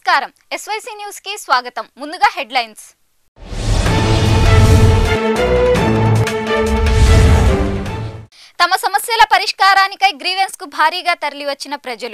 నమస్కారం SYC news కి స్వాగతం ముందుగా హెడ్లైన్స్ తమ సమస్యల పరిష్కారానికై గ్రీవెన్స్ కు భారీగా తరలివచ్చిన ప్రజలు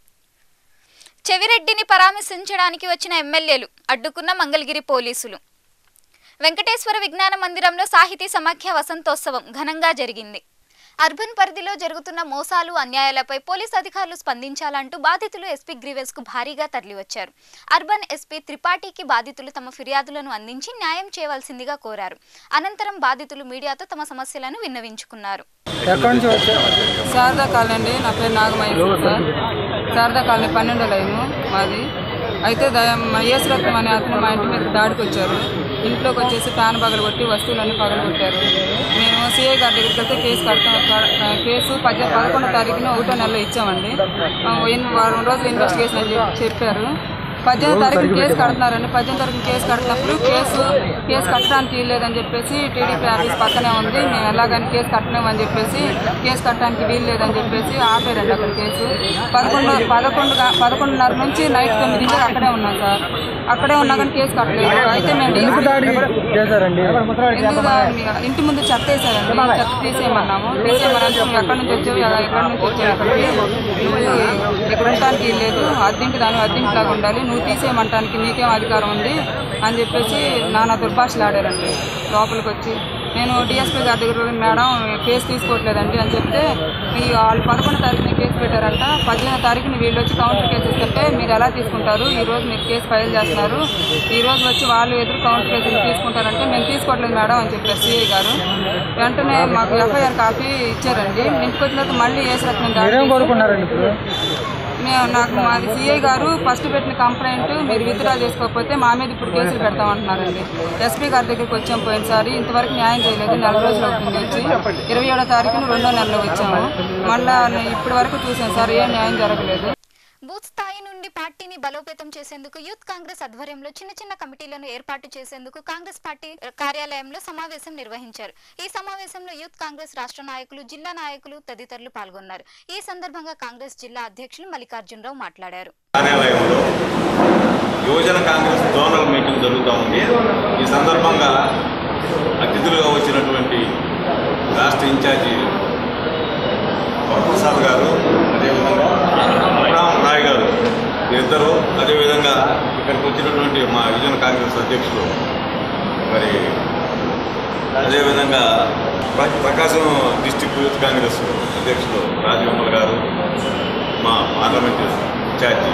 చెవిరెడ్డిని పరామర్శించడానికి వచ్చిన ఎమ్మెల్యేలు అడ్డుకున్న మంగళగిరి పోలీసులు వెంకటేశ్వర విజ్ఞాన మందిరంలో సాహితీ సమాఖ్య వసంతోత్సవం ఘనంగా జరిగింది అర్బన్ పరిధిలో జరుగుతున్న మోసాలు అన్యాయాలపై పోలీస్ అధికారులు స్పందించాలంటూ బాధితులు ఎస్పీ గ్రీవెన్స్ కు భారీగా తరలివచ్చారు అర్బన్ ఎస్పీ త్రిపాఠికి బాధితులు తమ ఫిర్యాదులను అందించి న్యాయం చేయవలసిందిగా కోరారు అనంతరం బాధితులు మీడియాతో తమ సమస్యలను విన్నవించుకున్నారు ఎక్కడి నుంచి వచ్చారు శారదా కాలనీ అండి నా పేరు నాగమయ్య సార్ శారదా కాలనీ పన్నెండో లైను మాది అయితే దయ- మా యేసు రత్నం అనే అతను మా ఇంటి మీద దాడికి వచ్చారు ఇంట్లోకి వచ్చేసి ఫ్యాన్ పగలు కొట్టి వస్తువులన్నీ పగలు కొట్టారు మేము సిఐ గారి దగ్గరికి వెళ్తే కేసు కడతాం క- కేసు పద్దె పదకొండో తారీఖున ఒకటో నెలలో ఇచ్చామండి ఆ, ఎన్ని వారం రోజులు ఇన్వెస్టిగేషన్ అని చెప్పి చెప్పారు పద్దెనిమిది తారీఖున కేసు కడుతున్నారండి పద్దెనిమిది తారీఖున కేసు కడుతున్నప్పుడు కేసు కేసు కట్టడానికి వీల్లేదని చెప్పేసి టీడీపీ ఆఫీస్ పక్కనే ఉంది మేము ఎలాగని కేసు కట్టలేమని చెప్పేసి కేసు కట్టడానికి వీలు లేదని చెప్పేసి ఆపేరండి అక్కడ కేసు పదకొండు పదకొండు గా- పదకొండున్నర నుంచి నైట్ తొమ్మిది వరకు అక్కడే ఉన్నాం సార్ అక్కడే ఉన్నా కానీ కేసు కట్టలేదు అయితే మేము ఎందుకు డీసీ దాడి చేశారండి ఎందుకు దా- ఇంటి ముందు చెత్త వేసారండి చెత్త తీసేయమన్నాము తీసేయమనంటే నువ్వు ఎక్కడి నుంచి వచ్చావు ఎలా- ఎక్కడి నుంచి వచ్చావు ఇక్కడికి నువ్వు ఇక్కడ ఉండటానికి లేదు అద్దెంటి దాని అద్దెంటి లాగా ఉండాలి నువ్వు తీసేయమంటానికి నీకేం అధికారం ఉంది అని చెప్పేసి నానా దుర్భాషలు ఆడారండి లోపలికి వచ్చి నేను డిఎస్పీ గారి దగ్గర పోయి, మేడం కేసు తీసుకోవట్లేదండి అని చెప్తే ఈ వాళ్ళు పదకొండు తారీఖున కేసు పెట్టారంట పదిహేను తారీఖున వీళ్ళు వచ్చి కౌంటర్ కేసు ఇస్తుంటే మీరు ఎలా తీసుకుంటారు ఈ రోజు మీరు కేసు ఫైల్ చేస్తున్నారు ఈ రోజు వచ్చి వాళ్ళు ఎదురు కౌంటర్ కేసులు తీసుకుంటారంటే మేము తీసుకోవట్లేదు మేడం అని చెప్పారు సిఐ గారు వెంటనే మాకు ఎఫ్ఐఆర్ కాపీ ఇచ్చారండి ఇంటికి వచ్చిన తర్వాత మళ్ళీ ఏ రత్నం దాడి మీరేం చేసి- కోరుకున్నారండి ఇప్పుడు మేము నాకు మాది సిఐ గారు ఫస్ట్ పెట్టిన కంప్లైంట్ మీరు విత్డ్రా చేసుకోకపోతే మా మీద ఇప్పుడు కేసులు పెడతామంటున్నారండి ఎస్పీ గారి దగ్గరికి వచ్చాం పోయినసారి ఇంతవరకు న్యాయం చేయలేదు నెల రోజులు అవుతుంది వచ్చి ఇరవై ఏడో తారీఖున రెండో నెలలో వచ్చాము మళ్ళా ఇప్పటి వరకు చూసాం సార్ ఏం న్యాయం జరగలేదు బూత్ స్థాయి నుండి పార్టీని బలోపేతం చేసేందుకు యూత్ కాంగ్రెస్ ఆధ్వర్యంలో చిన్న చిన్న కమిటీలను ఏర్పాటు చేసేందుకు కాంగ్రెస్ పార్టీ కార్యాలయంలో సమావేశం నిర్వహించారు ఈ సమావేశంలో యూత్ కాంగ్రెస్ రాష్ట్ర నాయకులు జిల్లా నాయకులు తదితరులు పాల్గొన్నారు ఈ సందర్భంగా కాంగ్రెస్ జిల్లా అధ్యక్షులు మల్లికార్జునరావు మాట్లాడారు కార్యాలయంలో యువజన కాంగ్రెస్ జోనల్ మీటింగ్ జరుగుతూ ఉంది ఈ సందర్భంగా అతిథులుగా వచ్చినటువంటి రాష్ట్ర ఇన్ఛార్జి ప్రసాద్ గారు అదేవిధంగా అబ్రాహం రాయ్ గారు ఇద్దరు అదేవిధంగా ఇక్కడికి వచ్చినటువంటి మా యువజన కాంగ్రెస్ అధ్యక్షులు మరి అదేవిధంగా ప్ర- ప్రకాశం డిస్టిక్ యూత్ కాంగ్రెస్ అధ్యక్షులు రాజవిమల్ గారు మా పార్లమెంట్ ఇన్ఛార్జి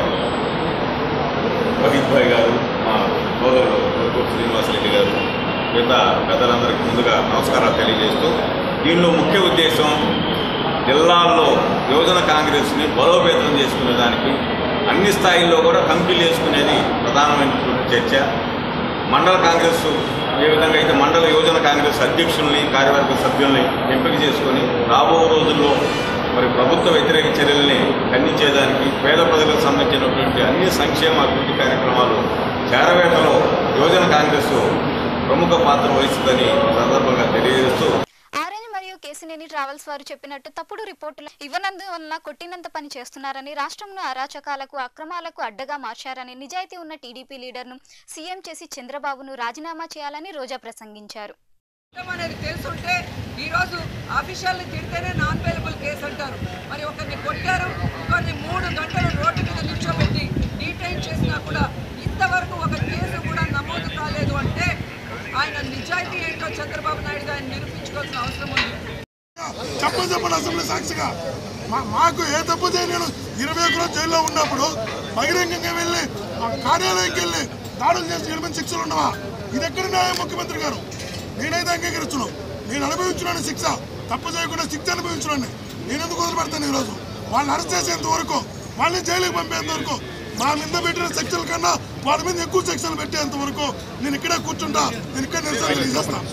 వహీద్ భాయ్ గారు మా సోదరుడు కొడుకు శ్రీనివాసరెడ్డి గారు మిగతా పెద్దలందరికీ ముందుగా నమస్కారాలు తెలియజేస్తూ దీనిలో ముఖ్య ఉద్దేశం జిల్లాల్లో యువజన కాంగ్రెస్ని బలోపేతం చేసుకునే దానికి అన్ని స్థాయిల్లో కూడా కమిటీలు వేసుకునేది ప్రధానమైనటువంటి చర్చ మండల కాంగ్రెస్ ఏ విధంగా అయితే మండల యువజన కాంగ్రెస్ అధ్యక్షుల్ని కార్యవర్గ సభ్యుల్ని ఎంపిక చేసుకొని రాబో రోజుల్లో మరి ప్రభుత్వ వ్యతిరేక చర్యల్ని ఖండించేదానికి పేద ప్రజలకు సంబంధించినటువంటి అన్ని సంక్షేమ అభివృద్ధి కార్యక్రమాలు చేరవేతలో యువజన కాంగ్రెస్ ప్రముఖ పాత్ర వహిస్తుందని ఈ సందర్భంగా తెలియజేస్తూ ఆరెంజ్ మరియు కేసినేని ట్రావెల్స్ వారు చెప్పినట్టు తప్పుడు రిపోర్టులు ఇవ్వనందువలన కొట్టినంత పని చేస్తున్నారని రాష్ట్రంలో అరాచకాలకు అక్రమాలకు అడ్డగా మార్చారని నిజాయితీ ఉన్న టీడీపీ లీడర్ను సీఎం చేసి చంద్రబాబును రాజీనామా చేయాలని రోజా ప్రసంగించారు చట్టం అనేది తెలుసుంటే ఈరోజు ఆఫీషియల్ని తిడితేనే నాన్ అవైలబుల్ కేసు అంటారు మరి ఒకరిని కొట్టారు ఒకరిని మూడు గంటలు రోడ్డు మీద నిల్చోబెట్టి డీటైన్ చేసినా కూడా ఇంతవరకు ఒక కేసు కూడా నమోదు కాలేదు అంటే ఆయన నిజాయితీ ఏంటో చంద్రబాబు నాయుడు ఆయన నిరూపించుకోవాల్సిన అవసరం ఉంది తప్పు చెప్పండి అసెంబ్లీ సాక్షిగా మా- మాకు ఏ తప్పు చేయలేను ఇరవై ఒకరో జైల్లో ఉన్నప్పుడు బహిరంగంగా వెళ్ళి ఆ కార్యాలయంకి వెళ్ళి దాడులు చేసి ఎనిమిది శిక్షలు ఉండవా ఇది ఎక్కడ న్యాయం ముఖ్యమంత్రి గారు నేనైతే అంగీకరించను నేను అనుభవించున్నాను శిక్ష తప్పు చేయకుండా శిక్ష అనుభవించున్నాను నేను ఎందుకు వదిలిపెడతాను ఈరోజు వాళ్ళని అరెస్ట్ చేసేంత వరకు వాళ్ళని జైలుకి పంపేంత వరకు మా మీద పెట్టిన శిక్షల కన్నా వాళ్ళ మీద ఎక్కువ శిక్షలు పెట్టేంత వరకు నేను ఇక్కడే కూర్చుంటా నేను ఇక్కడ నిరసన తెలియజేస్తాను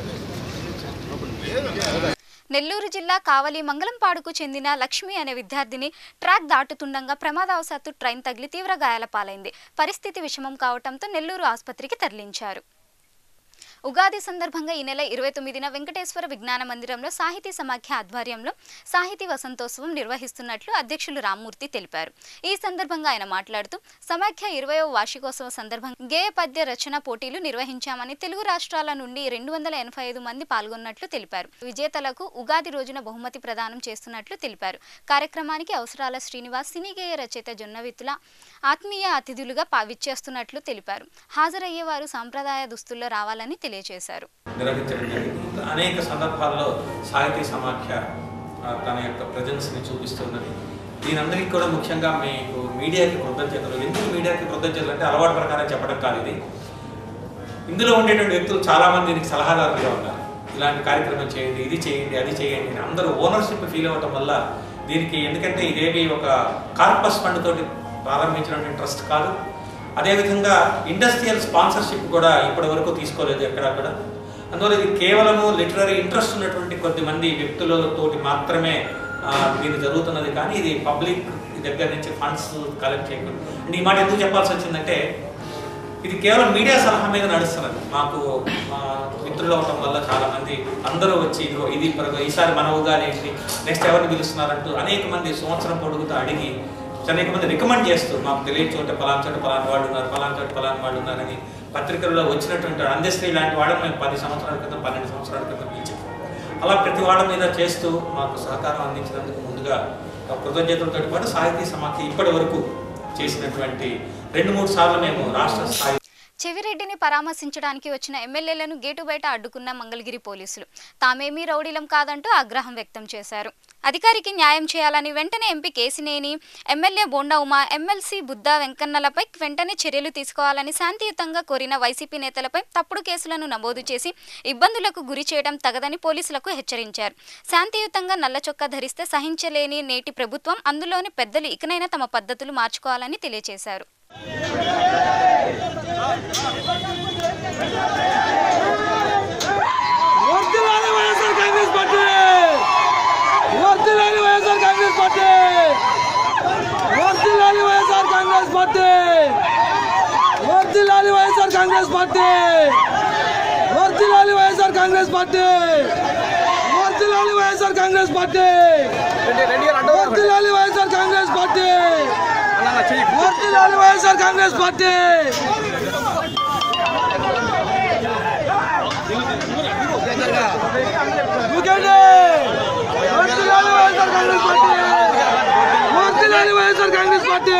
నెల్లూరు జిల్లా కావలి మంగళంపాడుకు చెందిన లక్ష్మి అనే విద్యార్థిని ట్రాక్ దాటుతుండగా ప్రమాదవశాత్తు ట్రైన్ తగిలి తీవ్ర గాయాల పాలైంది పరిస్థితి విషమం కావడంతో నెల్లూరు ఆసుపత్రికి తరలించారు ఉగాది సందర్భంగా ఈ నెల ఇరవై తొమ్మిదిన వెంకటేశ్వర విజ్ఞాన మందిరంలో సాహితీ సమాఖ్య ఆధ్వర్యంలో సాహితీ వసంతోత్సవం నిర్వహిస్తున్నట్లు అధ్యక్షులు రామ్మూర్తి తెలిపారు ఈ సందర్భంగా ఆయన మాట్లాడుతూ సమాఖ్య ఇరవయో వార్షికోత్సవ సందర్భంగా గేయ పద్య రచన పోటీలు నిర్వహించామని తెలుగు రాష్ట్రాల నుండి రెండు వందల ఎనభై ఐదు మంది పాల్గొన్నట్లు తెలిపారు విజేతలకు ఉగాది రోజున బహుమతి ప్రదానం చేస్తున్నట్లు తెలిపారు కార్యక్రమానికి అవసరాల శ్రీనివాస్ సినీ గేయ రచయిత జొన్నవిత్తుల ఆత్మీయ అతిథులుగా పా- విచ్చేస్తున్నట్లు తెలిపారు హాజరయ్యేవారు సాంప్రదాయ దుస్తుల్లో రావాలని తెలియజేశారు నిర్వహించడం జరిగింది అనేక సందర్భాల్లో సాహితీ సమాఖ్య ఆ, తన యొక్క ప్రజెన్స్ని చూపిస్తున్నది దీనందరికీ కూడా ముఖ్యంగా మీకు మీడియాకి కృతజ్ఞతలు ఎందుకు మీడియాకి కృతజ్ఞతలు అంటే అలవాటు ప్రకారం చెప్పడం కాదు ఇది ఇందులో ఉండేటువంటి వ్యక్తులు చాలామంది దీనికి సలహాదారులుగా ఉన్నారు ఇలాంటి కార్యక్రమం చేయండి ఇది చేయండి అది చేయండి అని అందరూ ఓనర్షిప్ ఫీల్ అవ్వటం వల్ల దీనికి ఎందుకంటే ఇదేమి ఒక కార్పస్ ఫండ్ తోటి ప్రారంభించినటువంటి ట్రస్ట్ కాదు అదేవిధంగా ఇండస్ట్రియల్ స్పాన్సర్షిప్ కూడా ఇప్పటి వరకు తీసుకోలేదు ఎక్కడా కూడా అందువల్ల ఇది కేవలము లిటరరీ ఇంట్రెస్ట్ ఉన్నటువంటి కొద్దిమంది వ్యక్తులతోటి మాత్రమే ఆ, దీన్ని జరుగుతున్నది కానీ ఇది పబ్లిక్ దగ్గర నుంచి ఫండ్స్ కలెక్ట్ చేయకుండా అంటే ఈ మాట ఎందుకు చెప్పాల్సి వచ్చిందంటే ఇది కేవలం మీడియా సలహా మీద నడుస్తున్నది మాకు మా మిత్రులు అవటం వల్ల చాలా మంది అందరూ వచ్చి ఇదిగో ఇది పరగో ఈసారి మన ఉగాది ఏంటి నెక్స్ట్ ఎవరిని పిలుస్తున్నారంటూ అనేక మంది సంవత్సరం పొడుగుతూ అడిగి అనేక మంది రికమెండ్ చేస్తూ మాకు తెలియని చోట పలానా చోట పలానా వాళ్ళు ఉన్నారు పలానా చోట పలానా వాళ్ళు ఉన్నారని పత్రికల్లో వచ్చినటువంటి అందశ్రీ లాంటి వాళ్ళని మేము పది సంవత్సరాల క్రితం పన్నెండు సంవత్సరాల క్రితం పిలిచాం అలా ప్రతి వాళ్ళ మీద చేస్తూ మాకు సహకారం అందించినందుకు ముందుగా ఆ కృతజ్ఞతలతో పాటు సాహితీ సమాఖ్య ఇప్పటి వరకు చేసినటువంటి రెండు మూడు సార్లు మేము రాష్ట్ర స్థాయి చెవిరెడ్డిని పరామర్శించడానికి వచ్చిన ఎమ్మెల్యేలను గేటు బయట అడ్డుకున్న మంగళగిరి పోలీసులు తామేమీ రౌడీలం కాదంటూ ఆగ్రహం వ్యక్తం చేశారు అధికారికి న్యాయం చేయాలని వెంటనే MP Kesineni MLA Bonda Uma MLC Buddha వెంకన్నలపై వెంటనే చర్యలు తీసుకోవాలని శాంతియుతంగా కోరిన వైసీపీ నేతలపై తప్పుడు కేసులను నమోదు చేసి ఇబ్బందులకు గురి చేయడం తగదని పోలీసులకు హెచ్చరించారు శాంతియుతంగా నల్ల చొక్కా ధరిస్తే సహించలేని నేటి ప్రభుత్వం అందులోని పెద్దలు ఇకనైనా తమ పద్ధతులు మార్చుకోవాలని తెలియజేశారు వర్ధిల్లాలి వైఎస్ఆర్ కాంగ్రెస్ పార్టీ వర్ధిల్లాలి వైఎస్ఆర్ కాంగ్రెస్ పార్టీ వర్ధిల్లాలి వైఎస్ఆర్ కాంగ్రెస్ పార్టీ వర్ధిల్లాలి వైఎస్ఆర్ కాంగ్రెస్ పార్టీ వర్ధిల్లాలి వైఎస్ఆర్ కాంగ్రెస్ పార్టీ వర్ధిల్లాలి వైఎస్ఆర్ కాంగ్రెస్ పార్టీ వర్ధిల్లాలి వైఎస్ఆర్ కాంగ్రెస్ పార్టీ వర్ధిల్లాలి వైఎస్ఆర్ కాంగ్రెస్ పార్టీ దూకండి వర్ధిల్లాలి వైఎస్ఆర్ కాంగ్రెస్ పార్టీ వర్ధిల్లాలి వైఎస్ఆర్ కాంగ్రెస్ పార్టీ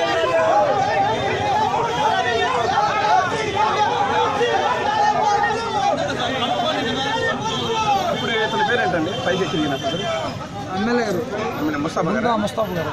ఎమ్మెల్యే గారు ముస్తాఫా గారు ముస్తాఫా గారు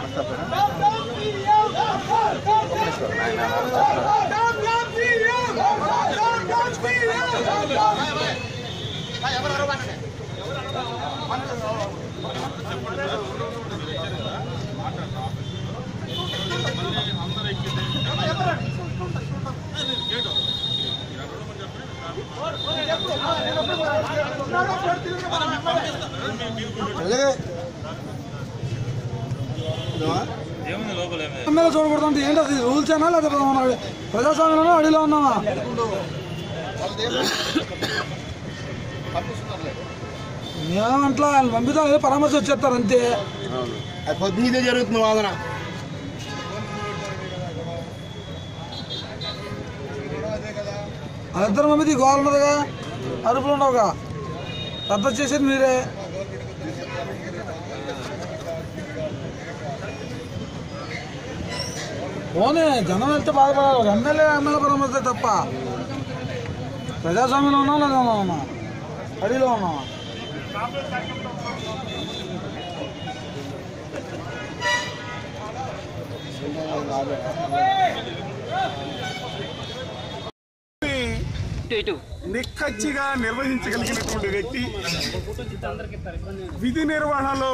ఎమ్మెల్యే చూడకూడదు అంటే ఏంటి అది రూల్స్ అయినా లేకపోతే మన ప్రజాస్వామ్యంలో అడిలో ఉన్నామా మేమంట్లా ఆయన పంపిస్తాం ఏదో పరామర్శ వచ్చేస్తారు అంతే పొద్దున్నదే జరుగుతుంది వాదన వాళ్ళిద్దరు పంపితే ఈ గోలు ఉండదుగా అరుపులు ఉండవుగా రద్దు చేసేది మీరే పోనీ జనం వెళ్తే బాధపడాలి ఎమ్మెల్యే ఎమ్మెల్యే పరామర్శ తప్ప ప్రజాస్వామ్యంలో ఉన్నాం లేదా ఉన్నా అడిలో ఉన్నామా నిక్కచ్చిగా నిర్వహించగలిగినటువంటి వ్యక్తి విధి నిర్వహణలో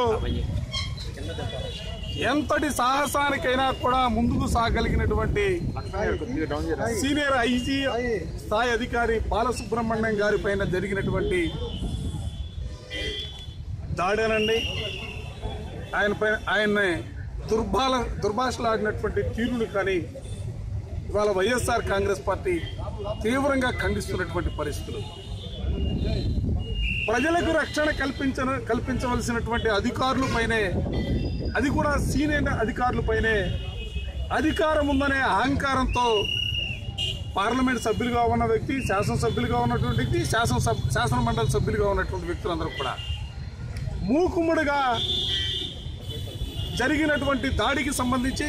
ఎంతటి సాహసానికైనా కూడా ముందుకు సాగలిగినటువంటి సీనియర్ ఐజీ స్థాయి అధికారి బాలసుబ్రహ్మణ్యం గారి పైన జరిగినటువంటి దాడేనండి ఆయన పైన ఆయన్ని దుర్బాల దుర్భాషలాడినటువంటి తీరులు కానీ ఇవాళ వైఎస్ఆర్ కాంగ్రెస్ పార్టీ తీవ్రంగా ఖండిస్తున్నటువంటి పరిస్థితులు ప్రజలకు రక్షణ కల్పించ కల్పించవలసినటువంటి అధికారుల పైనే అది కూడా సీనియర్ అధికారుల పైనే అధికారం ఉందనే అహంకారంతో పార్లమెంట్ సభ్యులుగా ఉన్న వ్యక్తి శాసనసభ్యులుగా ఉన్నటువంటి వ్యక్తి శాసనసభ శాసన మండలి సభ్యులుగా ఉన్నటువంటి వ్యక్తులందరూ కూడా మూకుముడిగా జరిగినటువంటి దాడికి సంబంధించి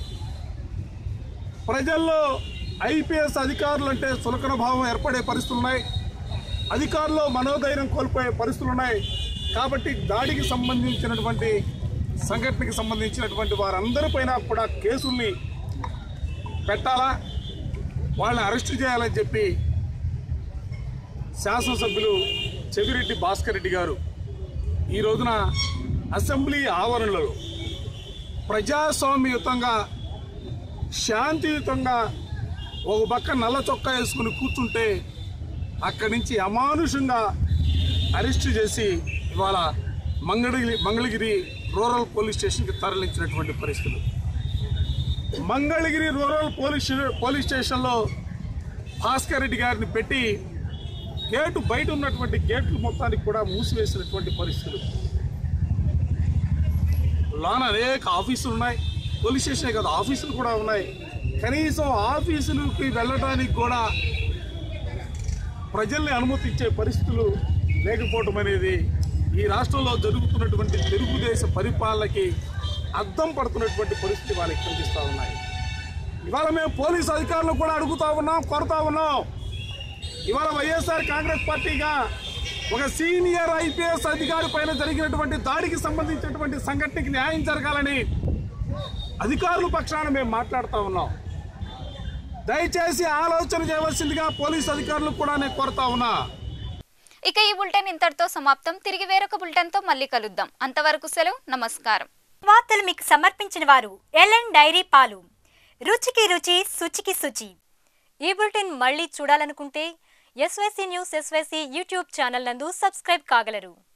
ప్రజల్లో ఐపీఎస్ అధికారులు అంటే చులకన భావం ఏర్పడే పరిస్థితులు ఉన్నాయి అధికారులు మనోధైర్యం కోల్పోయే పరిస్థితులు ఉన్నాయి కాబట్టి దాడికి సంబంధించినటువంటి సంఘటనకి సంబంధించినటువంటి వారందరిపైన కూడా కేసుల్ని పెట్టాలా వాళ్ళని అరెస్ట్ చేయాలని చెప్పి శాసనసభ్యులు చెవిరెడ్డి భాస్కర్ రెడ్డి గారు ఈ రోజున అసెంబ్లీ ఆవరణలో ప్రజాస్వామ్యయుతంగా శాంతియుతంగా ఒక పక్క నల్ల చొక్కా వేసుకుని కూర్చుంటే అక్కడి నుంచి అమానుషంగా అరెస్టు చేసి ఇవాళ మంగళగిరి మంగళగిరి రూరల్ పోలీస్ స్టేషన్కి తరలించినటువంటి పరిస్థితులు మంగళగిరి రూరల్ పోలీస్ పోలీస్ స్టేషన్లో భాస్కర్ రెడ్డి గారిని పెట్టి గేటు బయట ఉన్నటువంటి గేట్లు మొత్తానికి కూడా మూసివేసినటువంటి పరిస్థితులు లోన అనేక ఆఫీసులు ఉన్నాయి పోలీస్ స్టేషనే కాదు ఆఫీసులు కూడా ఉన్నాయి కనీసం ఆఫీసులకి వెళ్ళడానికి కూడా ప్రజల్ని అనుమతించే పరిస్థితులు లేకపోవడం అనేది ఈ రాష్ట్రంలో జరుగుతున్నటువంటి తెలుగుదేశ పరిపాలనకి అద్దం పడుతున్నటువంటి పరిస్థితి వాళ్ళకి కనిపిస్తూ ఉన్నాయి ఇవాళ మేము పోలీసు అధికారులు కూడా అడుగుతా ఉన్నాం కోరుతా ఉన్నాం ఇవాళ వైఎస్ఆర్ కాంగ్రెస్ పార్టీగా ఒక సీనియర్ ఐపీఎస్ అధికారి పైన జరిగినటువంటి దాడికి సంబంధించినటువంటి సంఘటనకి న్యాయం జరగాలని అధికారుల పక్షాన మేము మాట్లాడుతూ ఉన్నాం దయచేసి ఆలోచన చేయవలసిందిగా పోలీసు అధికారులు కూడా నేను కోరుతా ఉన్నా ఇక ఈ బులెటిన్ ఇంతటితో సమాప్తం తిరిగి వేరొక బులెటిన్తో మళ్ళీ కలుద్దాం అంతవరకు సెలవు నమస్కారం వార్తలు మీకు సమర్పించిన వారు ఎల్ఎన్ డైరీ పాలు రుచికి రుచి శుచికి శుచి ఈ బులెటిన్ మళ్ళీ చూడాలనుకుంటే SYC news SYC YouTube channel నందు సబ్స్క్రైబ్ కాగలరు